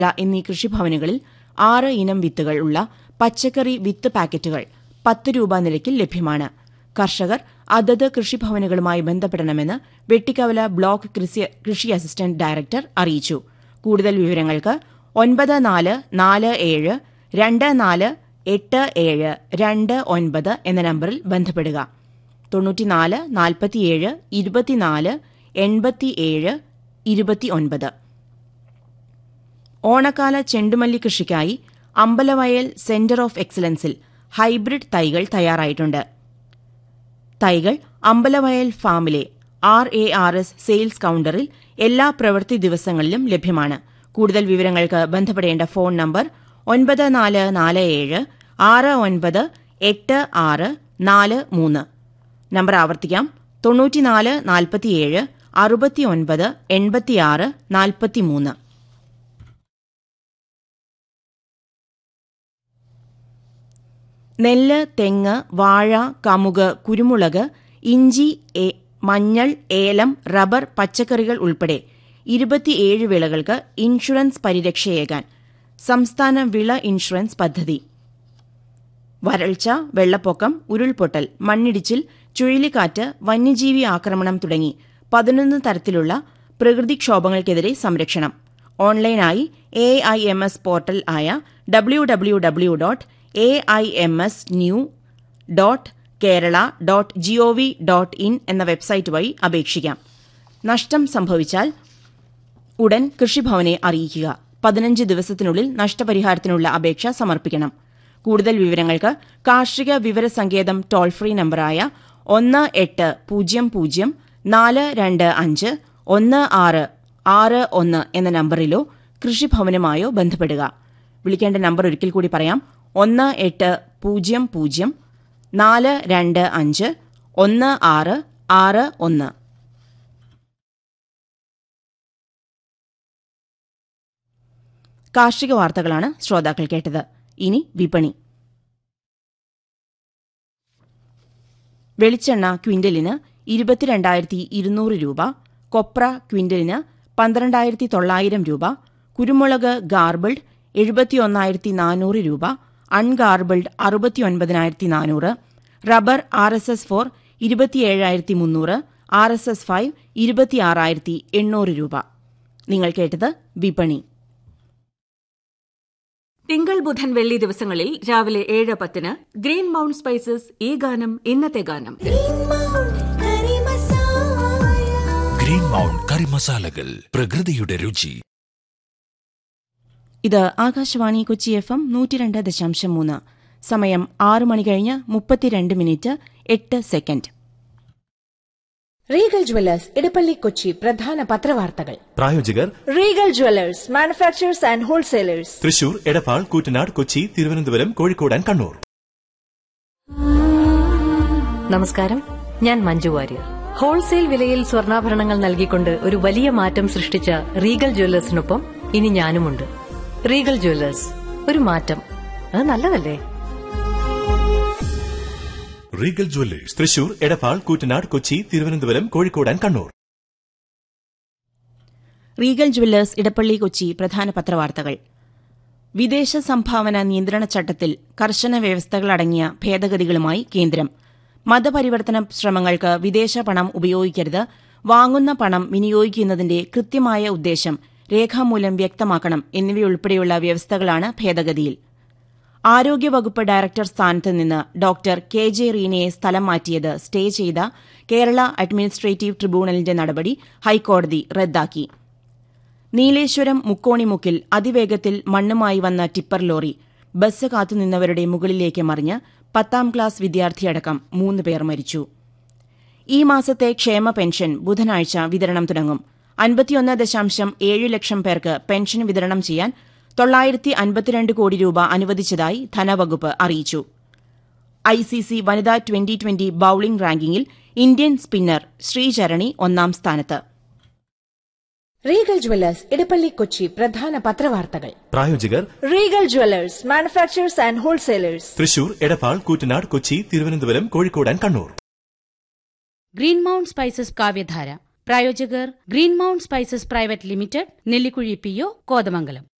എന്നീ കൃഷിഭവനുകളിൽ ആറ് ഇനം വിത്തുകൾ ഉള്ള പച്ചക്കറി വിത്ത് പാക്കറ്റുകൾ പത്ത് രൂപ നിരക്കിൽ ലഭ്യമാണ് കർഷകർ അതത് കൃഷിഭവനുകളുമായി ബന്ധപ്പെടണമെന്ന് വെട്ടിക്കവല ബ്ലോക്ക് കൃഷി- കൃഷി അസിസ്റ്റന്റ് ഡയറക്ടർ അറിയിച്ചു കൂടുതൽ വിവരങ്ങൾക്ക് ഒൻപത് നാല് നാല് ഏഴ് രണ്ട് നാല് എട്ട് ഏഴ് രണ്ട് ഒൻപത് എന്ന നമ്പറിൽ ബന്ധപ്പെടുക തൊണ്ണൂറ്റിനാല് നാൽപ്പത്തിയേഴ് ഇരുപത്തിനാല് എൺപത്തിയേഴ് ഇരുപത്തിയൊൻപത് ഓണക്കാല ചെണ്ടുമല്ലി കൃഷിക്കായി അമ്പലവയൽ സെന്റർ ഓഫ് എക്സലൻസിൽ ഹൈബ്രിഡ് തൈകൾ തയ്യാറായിട്ടുണ്ട് തൈകൾ അമ്പലവയൽ ഫാമിലെ R A R S sales കൌണ്ടറിൽ എല്ലാ പ്രവൃത്തി ദിവസങ്ങളിലും ലഭ്യമാണ് കൂടുതൽ വിവരങ്ങൾക്ക് ബന്ധപ്പെടേണ്ട ഫോൺ നമ്പർ ഒൻപത് നാല് നാല് ഏഴ് ആറ് ഒൻപത് എട്ട് ആറ് നാല് മൂന്ന് നമ്പർ ആവർത്തിക്കാം തൊണ്ണൂറ്റിനാല് നാൽപ്പത്തിയേഴ് അറുപത്തിയൊൻപത് എൺപത്തിയാറ് നാൽപ്പത്തിമൂന്ന് നെല്ല് തെങ്ങ് വാഴ കമുക് കുരുമുളക് ഇഞ്ചി ഏ- മഞ്ഞൾ ഏലം റബ്ബർ പച്ചക്കറികൾ ഉൾപ്പെടെ ഇരുപത്തിയേഴ് വിളകൾക്ക് ഇൻഷുറൻസ് പരിരക്ഷയേകാൻ സംസ്ഥാന വിള ഇൻഷുറൻസ് പദ്ധതി വരൾച്ച വെള്ളപ്പൊക്കം ഉരുൾപൊട്ടൽ മണ്ണിടിച്ചിൽ ചുഴലിക്കാറ്റ് വന്യജീവി ആക്രമണം തുടങ്ങി പതിനൊന്ന് തരത്തിലുള്ള പ്രകൃതിക്ഷോഭങ്ങൾക്കെതിരെ സംരക്ഷണം ഓൺലൈനായി A I M S portal ആയ W W W dot A I M S new dot Kerala dot GOV dot in എന്ന വെബ്സൈറ്റ് വഴി അപേക്ഷിക്കാം നഷ്ടം സംഭവിച്ചാൽ ഉടൻ കൃഷിഭവനെ അറിയിക്കുക പതിനഞ്ച് ദിവസത്തിനുള്ളിൽ നഷ്ടപരിഹാരത്തിനുള്ള അപേക്ഷ സമർപ്പിക്കണം കൂടുതൽ വിവരങ്ങൾക്ക് കാർഷിക വിവര സങ്കേതം ടോൾ ഫ്രീ നമ്പറായ ഒന്ന് എട്ട് പൂജ്യം പൂജ്യം നാല് രണ്ട് അഞ്ച് ഒന്ന് ആറ് ആറ് ഒന്ന് എന്ന നമ്പറിലോ കൃഷിഭവനുമായോ ബന്ധപ്പെടുക വിളിക്കേണ്ട നമ്പർ ഒരിക്കൽ കൂടി പറയാം ഒന്ന് എട്ട് പൂജ്യം പൂജ്യം നാല് രണ്ട് അഞ്ച് ഒന്ന് ആറ് ആറ് ഒന്ന് കാർഷിക വാർത്തകളാണ് ശ്രോതാക്കൾ കേട്ടത് ഇനി വിപണി വെളിച്ചെണ്ണ ക്വിന്റലിന് ഇരുപത്തിരണ്ടായിരത്തി ഇരുന്നൂറ് രൂപ കൊപ്ര ക്വിന്റലിന് പന്ത്രണ്ടായിരത്തി തൊള്ളായിരം രൂപ കുരുമുളക് ഗാർബിൾഡ് എഴുപത്തിയൊന്നായിരത്തി നാനൂറ് രൂപ അൺഗാർബിൾഡ് അറുപത്തിയൊൻപതിനായിരത്തി നാനൂറ് rubber R S S four ഇരുപത്തിയേഴായിരത്തി മുന്നൂറ് ആർ എസ് എസ് ഫൈവ് ഇരുപത്തിയാറായിരത്തി എണ്ണൂറ് രൂപ നിങ്ങൾ കേട്ടത് വിപണി തിങ്കൾ ബുധൻ വെള്ളി ദിവസങ്ങളിൽ രാവിലെ ഏഴ് പത്തിന് ഗ്രീൻ മൗണ്ട് സ്പൈസസ് ഈ ഗാനം ഇന്നത്തെ ഗാനം ഗ്രീൻ മൗണ്ട് കറി മസാലകൾ പ്രകൃതിയുടെ രുചി ഇത് ആകാശവാണി കൊച്ചി എഫ് എം നൂറ്റിരണ്ട് ദശാംശം മൂന്ന് സമയം ആറ് മണി കഴിഞ്ഞ് മുപ്പത്തിരണ്ട് മിനിറ്റ് എട്ട് second Regal jewellers Edappally Kochi പ്രധാന പത്രവാർത്തകൾ പ്രായോജകർ Regal jewellers manufacturers and wholesalers Thrissur Edappal Koottanad Kochi Thiruvananthapuram Kozhikode and Kannur നമസ്കാരം ഞാൻ മഞ്ജു വാര്യർ ഹോൾസെയിൽ വിലയിൽ സ്വർണ്ണാഭരണങ്ങൾ നൽകിക്കൊണ്ട് ഒരു വലിയ മാറ്റം സൃഷ്ടിച്ച റീഗൽ ജ്വല്ലേഴ്സിനൊപ്പം ഇനി ഞാനുമുണ്ട് റീഗൽ ജ്വല്ലേഴ്സ് ഒരു മാറ്റം അത് നല്ലതല്ലേ Regal jewellers Thrissur Edappal Koottanad Kochi Thiruvananthapuram Kozhikode and Kannur Regal jewellers Edappally Kochi പ്രധാന പത്രവാർത്തകൾ വിദേശ സംഭാവന നിയന്ത്രണ ചട്ടത്തിൽ കർശന വ്യവസ്ഥകളടങ്ങിയ ഭേദഗതികളുമായി കേന്ദ്രം മതപരിവർത്തന ശ്രമങ്ങൾക്ക് വിദേശ പണം ഉപയോഗിക്കരുത് വാങ്ങുന്ന പണം വിനിയോഗിക്കുന്നതിന്റെ കൃത്യമായ ഉദ്ദേശം രേഖാമൂലം വ്യക്തമാക്കണം എന്നിവയുൾപ്പെടെയുള്ള വ്യവസ്ഥകളാണ് ഭേദഗതിയിൽ ആരോഗ്യവകുപ്പ് ഡയറക്ടർ സ്ഥാനത്ത് നിന്ന് ഡോക്ടർ കെ ജെ റീനയെ സ്ഥലം മാറ്റിയത് സ്റ്റേ ചെയ്ത കേരള അഡ്മിനിസ്ട്രേറ്റീവ് ട്രിബ്യൂണലിന്റെ നടപടി ഹൈക്കോടതി റദ്ദാക്കി നീലേശ്വരം മുക്കോണിമുക്കിൽ അതിവേഗത്തിൽ മണ്ണുമായി വന്ന ടിപ്പർ ലോറി ബസ് കാത്തുനിന്നവരുടെ മുകളിലേക്ക് മറിഞ്ഞ് പത്താം ക്ലാസ് വിദ്യാർത്ഥിയടക്കം മൂന്ന് പേർ മരിച്ചു ഈ മാസത്തെ ക്ഷേമ പെൻഷൻ ബുധനാഴ്ച വിതരണം തുടങ്ങും അൻപത്തിയൊന്ന് ദശാംശം ഏഴ് ലക്ഷം പേർക്ക് പെൻഷൻ വിതരണം ചെയ്യാൻ തൊള്ളായിരത്തി അൻപത്തിരണ്ട് കോടി രൂപ അനുവദിച്ചതായി ധനവകുപ്പ് അറിയിച്ചു ഐ സി സി വനിതാ ട്വന്റി ട്വന്റി ബൌളിംഗ് റാങ്കിങ്ങിൽ ഇന്ത്യൻ സ്പിന്നർ ശ്രീചരണി ഒന്നാം സ്ഥാനത്ത് റീഗൽ ജുവല്ലേഴ്സ് ഇടപ്പള്ളി കൊച്ചി പ്രധാന പത്രവാർത്തകൾ പ്രായോജകർ Regal jewellers manufacturers and wholesalers Thrissur Edappal Koottanad Kochi Thiruvananthapuram Kozhikode and Kannur green mount spices കാവ്യധാര പ്രായോജകർ green mount spices private limited Nellikuzhi P O Kothamangalam